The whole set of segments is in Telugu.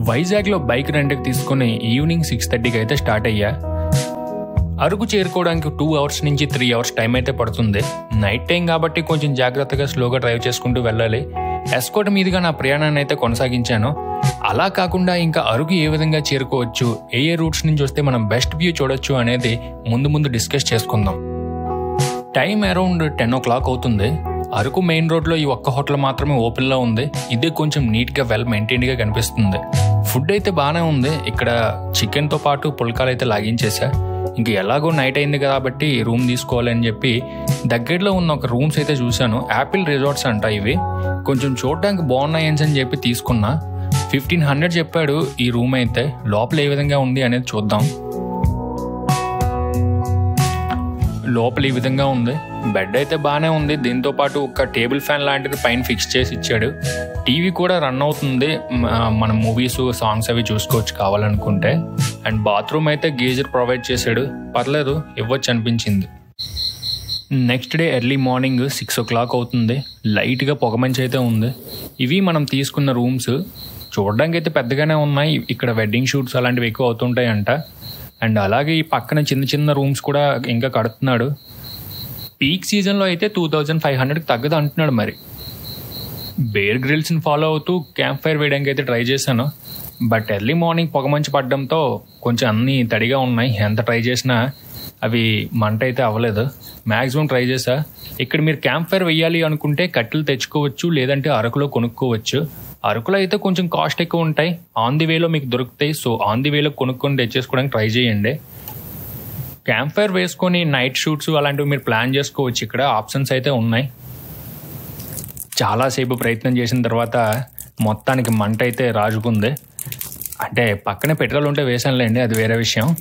వైజాగ్లో బైక్ రెంట్కి తీసుకుని ఈవినింగ్ సిక్స్ థర్టీకి అయితే స్టార్ట్ అయ్యా అరకు చేరుకోవడానికి టూ అవర్స్ నుంచి త్రీ అవర్స్ టైం అయితే పడుతుంది నైట్ టైం కాబట్టి కొంచెం జాగ్రత్తగా స్లోగా డ్రైవ్ చేసుకుంటూ వెళ్ళాలి ఎస్కోట్ మీదుగా నా ప్రయాణాన్ని అయితే కొనసాగించాను అలా కాకుండా ఇంకా అరకు ఏ విధంగా చేరుకోవచ్చు ఏ ఏ రూట్స్ నుంచి వస్తే మనం బెస్ట్ వ్యూ చూడొచ్చు అనేది ముందు ముందు డిస్కస్ చేసుకుందాం time around ten o'clock అవుతుంది అరకు మెయిన్ రోడ్లో ఈ ఒక్క హోటల్ మాత్రమే ఓపెన్లో ఉంది ఇదే కొంచెం నీట్గా వెల్ మెయింటైన్డ్గా కనిపిస్తుంది ఫుడ్ అయితే బాగానే ఉంది ఇక్కడ చికెన్తో పాటు పుల్కాలు అయితే లాగించేసా ఇంక ఎలాగో నైట్ అయింది కాబట్టి రూమ్ తీసుకోవాలని చెప్పి దగ్గరలో ఉన్న ఒక రూమ్స్ అయితే చూశాను యాపిల్ రిసార్ట్స్ అంట ఇవి కొంచెం చూడడానికి బాగున్నాయి అని చెప్పి తీసుకున్నా ఫిఫ్టీన్ హండ్రెడ్ చెప్పాడు ఈ రూమ్ అయితే లోపల ఏ విధంగా ఉంది అనేది చూద్దాం లోపల ఈ విధంగా ఉంది బెడ్ అయితే బాగానే ఉంది దీంతో పాటు ఒక టేబుల్ ఫ్యాన్ లాంటిది పైన ఫిక్స్ చేసి ఇచ్చాడు టీవీ కూడా రన్ అవుతుంది మ- మన మూవీస్ సాంగ్స్ అవి చూసుకోవచ్చు కావాలనుకుంటే అండ్ బాత్రూమ్ అయితే గీజర్ ప్రొవైడ్ చేశాడు పర్లేదు ఇవ్వచ్చు అనిపించింది next day early morning six o'clock అవుతుంది లైట్గా పొగమంచి అయితే ఉంది ఇవి మనం తీసుకున్న రూమ్స్ చూడడానికి అయితే పెద్దగానే ఉన్నాయి ఇక్కడ వెడ్డింగ్ షూట్స్ అలాంటివి ఎక్కువ అవుతుంటాయి అంట అండ్ అలాగే ఈ పక్కన చిన్న చిన్న రూమ్స్ కూడా ఇంకా కడుతున్నాడు పీక్ సీజన్లో అయితే టూ థౌజండ్ ఫైవ్ హండ్రెడ్కి తగ్గదు అంటున్నాడు మరి బేర్ గ్రిల్స్ని ఫాలో అవుతూ క్యాంప్ ఫైర్ వేయడానికి అయితే ట్రై చేశాను బట్ ఎర్లీ మార్నింగ్ పొగమంచు పడడంతో కొంచెం అన్నీ తడిగా ఉన్నాయి ఎంత ట్రై చేసినా అవి మంట అయితే అవ్వలేదు మ్యాక్సిమం ట్రై చేసా ఇక్కడ మీరు క్యాంప్ ఫైర్ వేయాలి అనుకుంటే కట్టెలు తెచ్చుకోవచ్చు లేదంటే అరకులో కొనుక్కోవచ్చు అరకులో అయితే కొంచెం కాస్ట్ ఎక్కువ ఉంటాయి ఆన్ ది వేలో మీకు దొరుకుతాయి సో ఆన్ ది వేలో కొనుక్కొని తెచ్చేసుకోవడానికి ట్రై చేయండి క్యాంప్ ఫైర్ వేసుకొని నైట్ షూట్స్ అలాంటివి మీరు ప్లాన్ చేసుకోవచ్చు ఇక్కడ ఆప్షన్స్ అయితే ఉన్నాయి చాలాసేపు ప్రయత్నం చేసిన తర్వాత మొత్తానికి మంట అయితే రాజుకుంది అంటే పక్కనే పెట్రోల్ ఉంటే వేసానులేండి అది వేరే విషయం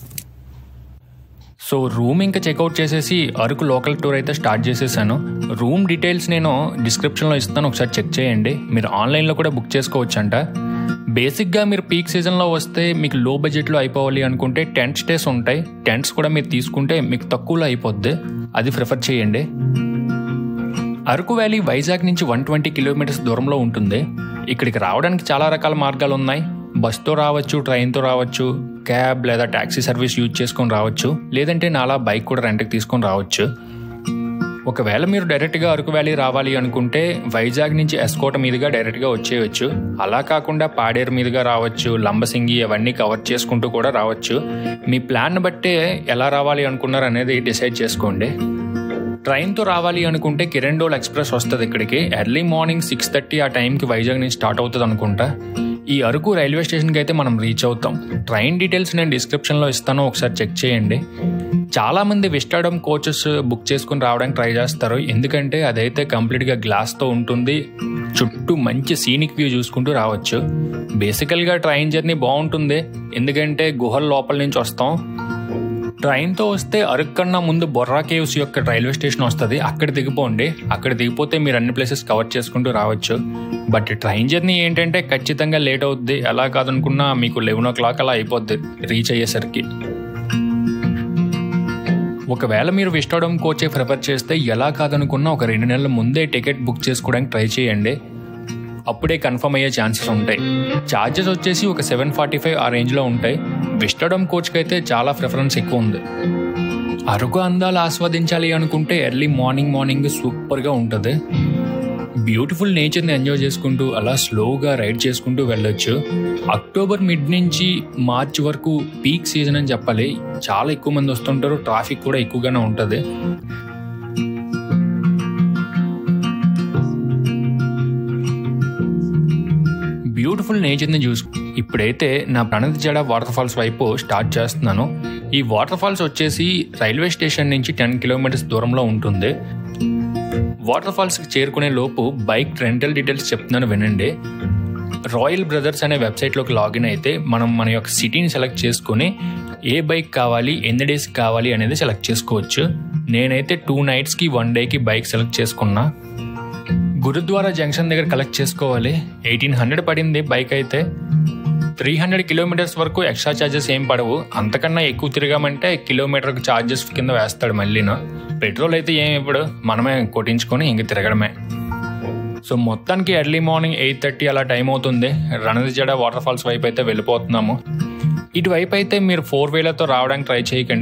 సో రూమ్ ఇంకా చెక్అవుట్ చేసేసి అరకు లోకల్ టూర్ అయితే స్టార్ట్ చేసేసాను రూమ్ డీటెయిల్స్ నేను డిస్క్రిప్షన్లో ఇస్తాను ఒకసారి చెక్ చేయండి మీరు ఆన్లైన్లో కూడా బుక్ చేసుకోవచ్చు అంట బేసిక్గా మీరు పీక్ సీజన్లో వస్తే మీకు లో బడ్జెట్లో అయిపోవాలి అనుకుంటే టెంట్ స్టేస్ ఉంటాయి టెంట్స్ కూడా మీరు తీసుకుంటే మీకు తక్కువలో అయిపోద్ది అది ప్రిఫర్ చేయండి అరకు వ్యాలీ వైజాగ్ నుంచి వన్ ట్వంటీ కిలోమీటర్స్ దూరంలో ఉంటుంది ఇక్కడికి రావడానికి చాలా రకాల మార్గాలు ఉన్నాయి బస్తో రావచ్చు ట్రైన్తో రావచ్చు క్యాబ్ లేదా ట్యాక్సీ సర్వీస్ యూజ్ చేసుకొని రావచ్చు లేదంటే నాలా బైక్ కూడా రెంట్కి తీసుకొని రావచ్చు ఒకవేళ మీరు డైరెక్ట్గా అరకు వ్యాలీ రావాలి అనుకుంటే వైజాగ్ నుంచి ఎస్కోట మీదుగా డైరెక్ట్గా వచ్చేయచ్చు అలా కాకుండా పాడేరు మీదుగా రావచ్చు లంబసింగి అవన్నీ కవర్ చేసుకుంటూ కూడా రావచ్చు మీ ప్లాన్ బట్టే ఎలా రావాలి అనుకున్నారు అనేది డిసైడ్ చేసుకోండి ట్రైన్తో రావాలి అనుకుంటే కిరణ్డోల్ ఎక్స్ప్రెస్ వస్తుంది ఇక్కడికి ఎర్లీ మార్నింగ్ సిక్స్ థర్టీ ఆ టైంకి వైజాగ్ నుంచి స్టార్ట్ అవుతుంది అనుకుంటా ఈ అరకు రైల్వే స్టేషన్కి అయితే మనం రీచ్ అవుతాం ట్రైన్ డీటెయిల్స్ నేను డిస్క్రిప్షన్లో ఇస్తాను ఒకసారి చెక్ చేయండి చాలామంది విస్టాడమ్ కోచెస్ బుక్ చేసుకుని రావడానికి ట్రై చేస్తారు ఎందుకంటే అదైతే కంప్లీట్గా గ్లాస్తో ఉంటుంది చుట్టూ మంచి సీనిక్ వ్యూ చూసుకుంటూ రావచ్చు బేసికల్గా ట్రైన్ జర్నీ బాగుంటుంది ఎందుకంటే గుహల లోపల నుంచి వస్తాం ట్రైన్తో వస్తే అరకు కన్నా ముందు బొర్రా కేవ్స్ యొక్క రైల్వే స్టేషన్ వస్తుంది అక్కడ దిగిపోండి అక్కడ దిగిపోతే మీరు అన్ని ప్లేసెస్ కవర్ చేసుకుంటూ రావచ్చు బట్ ట్రైన్ జర్నీ ఏంటంటే ఖచ్చితంగా లేట్ అవుద్ది ఎలా కాదనుకున్నా మీకు లెవెన్ ఓ క్లాక్ అలా అయిపోద్ది రీచ్ అయ్యేసరికి ఒకవేళ మీరు విస్టాడమ్ కోచే ప్రిఫర్ చేస్తే ఎలా కాదనుకున్నా ఒక రెండు నెలల ముందే టికెట్ బుక్ చేసుకోవడానికి ట్రై చేయండి అప్పుడే కన్ఫర్మ్ అయ్యే ఛాన్సెస్ ఉంటాయి ఛార్జెస్ వచ్చేసి ఒక సెవెన్ ఫార్టీ ఫైవ్ ఆ రేంజ్లో ఉంటాయి విస్టడమ్ కోచ్కి అయితే చాలా ప్రిఫరెన్స్ ఎక్కువ ఉంది అరకు అందాలు ఆస్వాదించాలి అనుకుంటే ఎర్లీ మార్నింగ్ మార్నింగ్ సూపర్గా ఉంటుంది బ్యూటిఫుల్ నేచర్ని ఎంజాయ్ చేసుకుంటూ అలా స్లోగా రైడ్ చేసుకుంటూ వెళ్ళొచ్చు అక్టోబర్ మిడ్ నుంచి మార్చ్ వరకు పీక్ సీజన్ అని చెప్పాలి చాలా ఎక్కువ మంది వస్తుంటారు ట్రాఫిక్ కూడా ఎక్కువగానే ఉంటుంది బ్యూటిఫుల్ నేచర్ని చూసు ఇప్పుడైతే నా ప్రణతి జడ వాటర్ ఫాల్స్ వైపు స్టార్ట్ చేస్తున్నాను ఈ వాటర్ ఫాల్స్ వచ్చేసి రైల్వే స్టేషన్ నుంచి టెన్ కిలోమీటర్స్ దూరంలో ఉంటుంది వాటర్ ఫాల్స్కి చేరుకునే లోపు బైక్ రెంటల్ డీటెయిల్స్ చెప్తున్నాను వినండి రాయల్ బ్రదర్స్ అనే వెబ్సైట్లోకి లాగిన్ అయితే మనం మన యొక్క సిటీని సెలెక్ట్ చేసుకొని ఏ బైక్ కావాలి ఎన్ని డేస్ కావాలి అనేది సెలెక్ట్ చేసుకోవచ్చు నేనైతే టూ నైట్స్కి వన్ డేకి బైక్ సెలెక్ట్ చేసుకున్నా గురుద్వారా జంక్షన్ దగ్గర కలెక్ట్ చేసుకోవాలి ఎయిటీన్ హండ్రెడ్ పడింది బైక్ అయితే త్రీ హండ్రెడ్ కిలోమీటర్స్ వరకు ఎక్స్ట్రా ఛార్జెస్ ఏం పడవు అంతకన్నా ఎక్కువ తిరగామంటే కిలోమీటర్కి ఛార్జెస్ కింద వేస్తాడు మళ్ళీను పెట్రోల్ అయితే ఏం ఇప్పుడు మనమే కొట్టించుకొని ఇంక తిరగడమే సో మొత్తానికి ఎర్లీ మార్నింగ్ ఎయిట్ థర్టీ అలా టైం అవుతుంది రణదిజడ వాటర్ ఫాల్స్ వైపు అయితే వెళ్ళిపోతున్నాము ఇటువైపు అయితే మీరు ఫోర్ వీలర్తో రావడానికి ట్రై చేయకండి